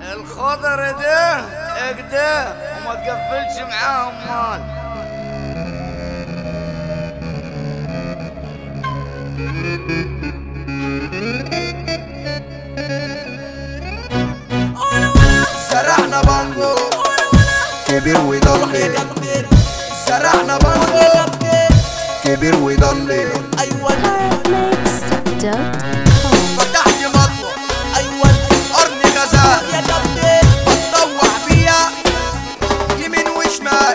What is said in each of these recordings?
الخضر ده اقده وما تقفلش معاهم مال زرعنا بانجو كبير ويضل زرعنا بانجو كبير ويضل Mix.com فتحت مطوة ايوه قرن غزال بتطوع بيها يمين وشمال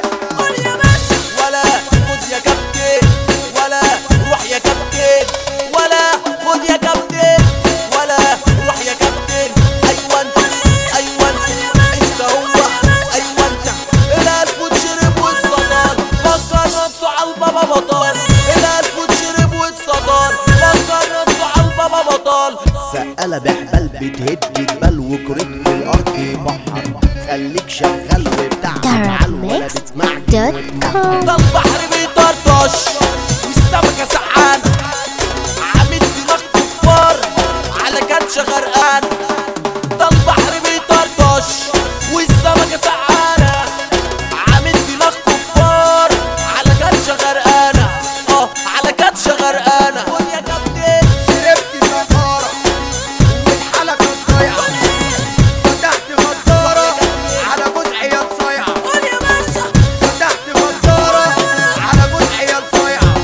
ولا خد يا كابتن ولا روح يا كابتن ولا خد يا كابتن ولا روح يا كابتن ايوه انت ايوه انت انت هو ايوه انت الالف وتشرب واتصدر فكر نفسه على البابا بطل الالف وتشرب واتصدر فكر نفسه على البابا بطل سقالة بحبال بتهد جبال وكريت في الأرض بحر خليك شغال وبتعب على ولا بتسمعك وتمحر ده البحر بيطرطش والسمكة سقعانة عامل دماغ كفار على كاتشة غرقانة ده البحر بيطرطش والسمكة سقعانة عامل دماغ كفار على كاتشة غرقانة اه على كاتشة غرقانة خد يا كابتن شربت سفارة والحلقة الضايعة فتحت غدارة على جوز عيال صايعة خد يا باشا فتحت غدارة على جوز عيال صايعة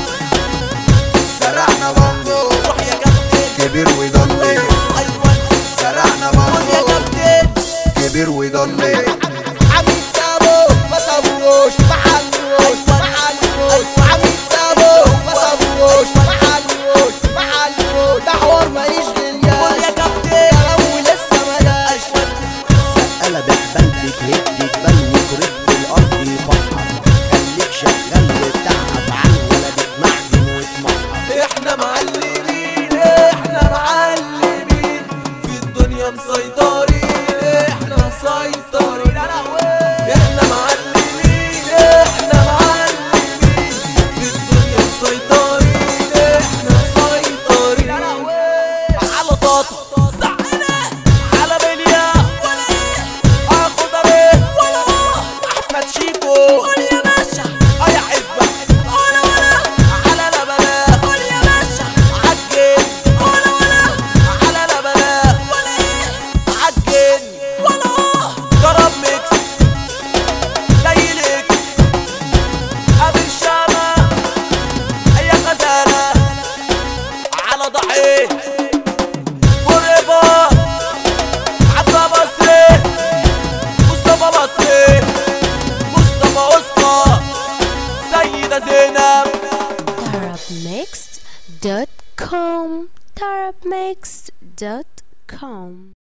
زرعنا بانجو روح يا كابتن كبير ويضل ايوه زرعنا خد يا بانجو كابتن كبير ويضل عميد سابو ما سابوش ما حلوش ما حلوش عميد سابو ما سابوش ما حلوش ما حلوش ده حوار ما يشغل خد يا كابتن يا لو لسه ما جاش سقالة بحبال بتهد جبال وكريت في الأرض بحر خليك شغال وبتعب على ولا بتمعجن وتمحر احنا معلمين احنا معلمين في الدنيا مسيطرين احنا مسيطرين احنا معلمين احنا معلمين في الدنيا مسيطرين احنا مسيطرين على طاطا زعنا على بليا اخد ابي احمد شيكو قول يا باشا اه يا عزبه ولا ولا على لبنا قول يا باشا عجن ولا ولا على لبنا ولا ايه عجن ولا ضرب ميكس زي الاكس قابل شامة اي غزالة على ضحيه فوريفر عبد مصري مصطفى مصري مصطفى اسطى سيدة زينب Tarabmix.com Tarabmix.com